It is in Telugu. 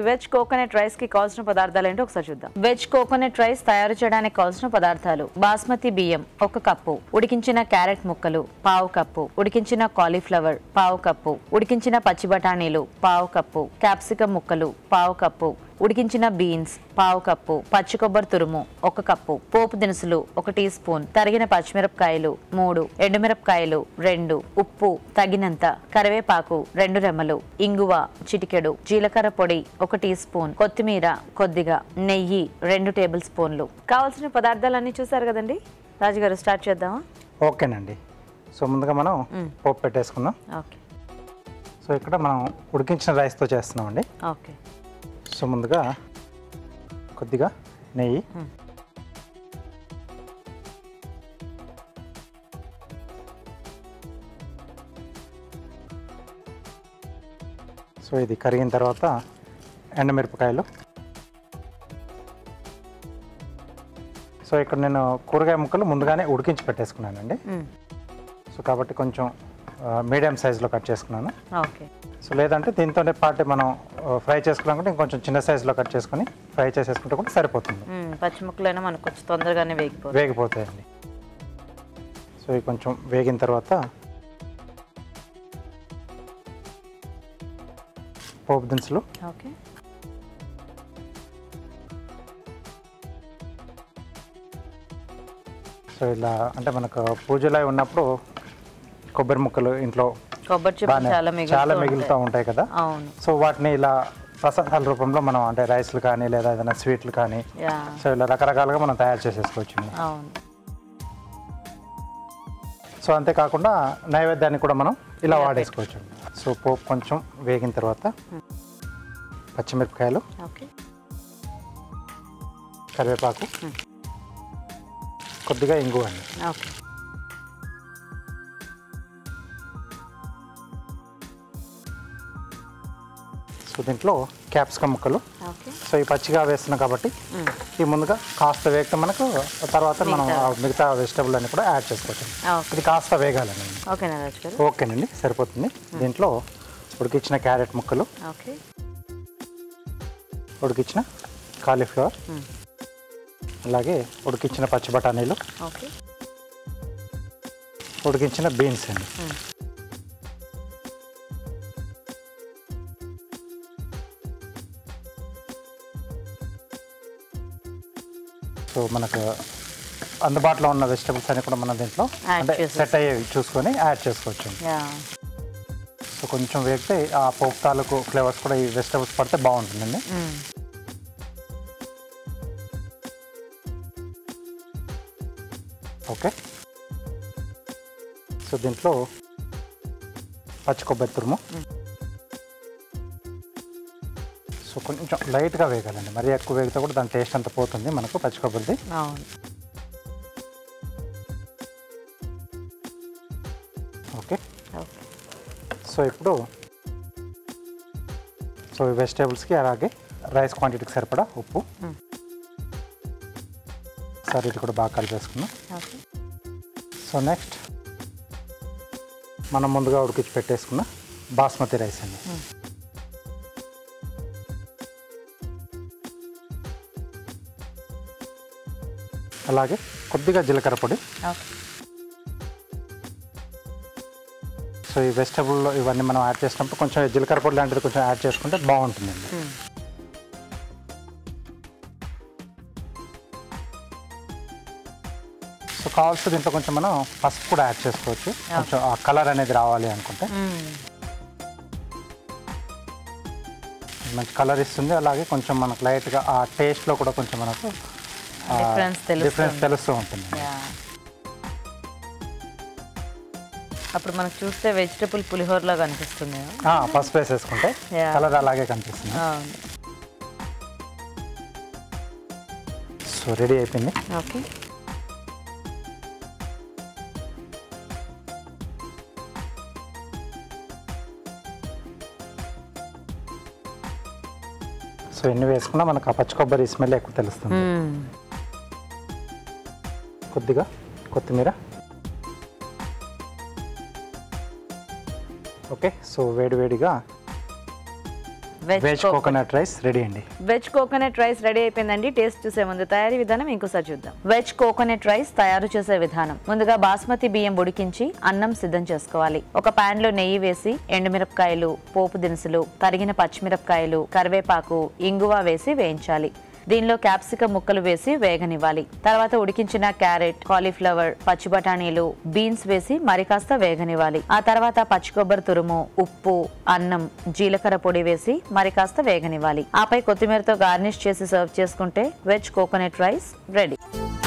వెజ్ కోకోనట్ రైస్ కి కావాల్సిన పదార్థాలు ఏంటో ఒకసారి చూద్దాం వెజ్ కోకోనట్ రైస్ తయారు చేయడానికి కావాల్సిన పదార్థాలు బాస్మతి బియ్యం ఒక కప్పు ఉడికించిన క్యారెట్ ముక్కలు పావు కప్పు ఉడికించిన కాలీఫ్లవర్ పావు కప్పు ఉడికించిన పచ్చి బఠానీలు పావు కప్పు క్యాప్సికం ముక్కలు పావు కప్పు ఉడికించిన బీన్స్ పావు కప్పు పచ్చి కొబ్బరి తురుము ఒక కప్పు పోపు దినుసులు ఒక టీ స్పూన్ తరిగిన పచ్చిమిరపకాయలు మూడు ఎండుమిరపకాయలు రెండు ఉప్పు తగినంత కరివేపాకు రెండు రెమ్మలు ఇంగువ చిటికెడు జీలకర్ర పొడి ఒక టీ స్పూన్ కొత్తిమీర కొద్దిగా నెయ్యి రెండు టేబుల్ స్పూన్లు కావాల్సిన పదార్థాలన్నీ చూసారు కదండి రాజుగారు స్టార్ట్ చేద్దామా ఓకేనండి సో ముందుగా మనం పోపు పెట్టేసుకుందాం ఓకే సో ఇక్కడ మనం ఉడికించిన రైస్తో చేస్తున్నామండి ఓకే సో ముందుగా కొద్దిగా నెయ్యి సో ఇది కరిగిన తర్వాత ఎండమిరపకాయలు సో ఇక్కడ నేను కూరగాయ ముక్కలు ముందుగానే ఉడికించి పెట్టేసుకున్నానండి సో కాబట్టి కొంచెం మీడియం సైజులో కట్ చేసుకున్నాను ఓకే సో లేదంటే దీంతోనే పాటు మనం ఫ్రై చేసుకున్నాం ఇంకొంచెం చిన్న సైజులో కట్ చేసుకొని ఫ్రై చేసేసుకుంటే కూడా సరిపోతుంది పచ్చి ముక్కలైనా మనకు కొంచెం తొందరగానే వేగిపోతుంది వేగిపోతాయండి సో ఇవి కొంచెం వేగిన తర్వాత పోపు దినుసులు ఓకే సో ఇలా అంటే మనకు పూజలో అవి ఉన్నప్పుడు కొబ్బరి ముక్కలు ఇంట్లో కొబ్బరి చిప్ప బాగానే చాలా మిగులుతూ చాలా ఉంటాయి. మిగులుతూ ఉంటాయి కదా అవును సో వాటిని ఇలా ప్రసాదాల రూపంలో మనం అంటే రైస్లు కానీ లేదా ఏదైనా స్వీట్లు కానీ యా సో ఇలా రకరకాలుగా మనం తయారు చేసేసుకోవచ్చు అవును సో అంతేకాకుండా నైవేద్యాన్ని కూడా మనం ఇలా వాడేసుకోవచ్చు సో పోపు కొంచెం వేగిన తర్వాత పచ్చిమిరపకాయలు ఓకే కరివేపాకు కొద్దిగా ఇంగువ అండి ఓకే సో దీంట్లో క్యాప్సికమ్ ముక్కలు ఓకే సో ఈ పచ్చిగా వేస్తున్నాం కాబట్టి ఈ ముందుగా కాస్త వేగితే మనకు తర్వాత మనం ఆ మిగతా వెజిటబుల్ అన్ని కూడా యాడ్ చేసుకోవచ్చు ఓకే ఇది కాస్త వేగాలండి ఓకే నారాజ్ గారు ఓకేనండి సరిపోతుంది దీంట్లో ఉడికించిన క్యారెట్ ముక్కలు ఓకే ఉడికించిన కాలీఫ్లవర్ అలాగే ఉడికించిన పచ్చి బఠానీలు ఓకే ఉడికించిన బీన్స్ అండి సో మనకు అందుబాటులో ఉన్న వెజిటబుల్స్ అన్ని కూడా మనం దీంట్లో Add అంటే చేసేసి. సెట్ అయ్యేవి చూసుకొని యాడ్ చేసుకోవచ్చు యా సో కొంచెం వేగితే ఆ పోపు తాలూకు ఫ్లేవర్స్ కూడా ఈ వెజిటబుల్స్ పడితే బాగుంటుందండి ఓకే సో దీంట్లో పచ్చి కొబ్బరి తురుము సో కొంచెం లైట్గా వేగాలండి మరీ ఎక్కువ వేగితే కూడా దాని టేస్ట్ అంతా పోతుంది మనకు పచ్చి కొబ్బరిది అవును ఓకే ఓకే సో ఇప్పుడు సో ఈ వెజిటేబుల్స్కి అలాగే రైస్ క్వాంటిటీకి సరిపడా ఉప్పు మ్మ్. సరే ఇది కూడా బాగా కలిపేసుకున్నాం ఓకే సో నెక్స్ట్ మనం ముందుగా ఉడికించి పెట్టేసుకున్న బాస్మతి రైస్ అండి అలాగే కొద్దిగా జీలకర్ర పొడి ఓకే సో ఈ వెజిటబుల్లో ఇవన్నీ మనం యాడ్ చేసినప్పుడు కొంచెం జీలకర్ర పొడి లాంటిది కొంచెం యాడ్ చేసుకుంటే బాగుంటుందండి సో కావాల్సి దీంట్లో కొంచెం మనం పసుపు కూడా యాడ్ చేసుకోవచ్చు కొంచెం ఆ కలర్ అనేది రావాలి అనుకుంటే మంచి కలర్ ఇస్తుంది అలాగే కొంచెం మనకు లైట్గా ఆ టేస్ట్లో కూడా కొంచెం మనకు Difference తెలుస్తుంది. డిఫరెన్స్ తెలుస్తూ ఉంటుంది యా అప్పుడు మనకు చూస్తే వెజిటబుల్ పులిహోరలా కనిపిస్తుంది ఆ, పసుపు వేసేసుకుంటే Yeah. కలర్ అలాగే కనిపిస్తుంది అవును సో రెడీ అయిపోయింది ఓకే సో ఎన్ని వేసుకున్నా మనకు ఆ పచ్చి కొబ్బరి స్మెల్ ఎక్కువ తెలుస్తుంది కొద్దిగా కొత్తిమీర ఓకే సో వేడివేడిగా veg veg coconut rice ready అండి వెజ్ కోకోనట్ రైస్ రెడీ అయిపోయిందండి టేస్ట్ చూసే ముందు తయారీ విధానం ఇంకోసారి చూద్దాం వెజ్ కోకోనట్ రైస్ తయారు చేసే విధానం ముందుగా బాస్మతి బియ్యం ఉడికించి అన్నం సిద్ధం చేసుకోవాలి ఒక పాన్ లో నెయ్యి వేసి ఎండుమిరపకాయలు పోపు దినుసులు తరిగిన పచ్చిమిరపకాయలు కరివేపాకు ఇంగువ వేసి వేయించాలి దీనిలో క్యాప్సికం ముక్కలు వేసి వేగనివ్వాలి తర్వాత ఉడికించిన క్యారెట్ కాలీఫ్లవర్ పచ్చి బఠానీలు బీన్స్ వేసి మరి కాస్త వేగనివ్వాలి ఆ తర్వాత పచ్చి కొబ్బరి తురుము ఉప్పు అన్నం జీలకర్ర పొడి వేసి మరి కాస్త వేగనివ్వాలి ఆపై కొత్తిమీరతో గార్నిష్ చేసి సర్వ్ చేసుకుంటే వెజ్ కోకోనట్ రైస్ రెడీ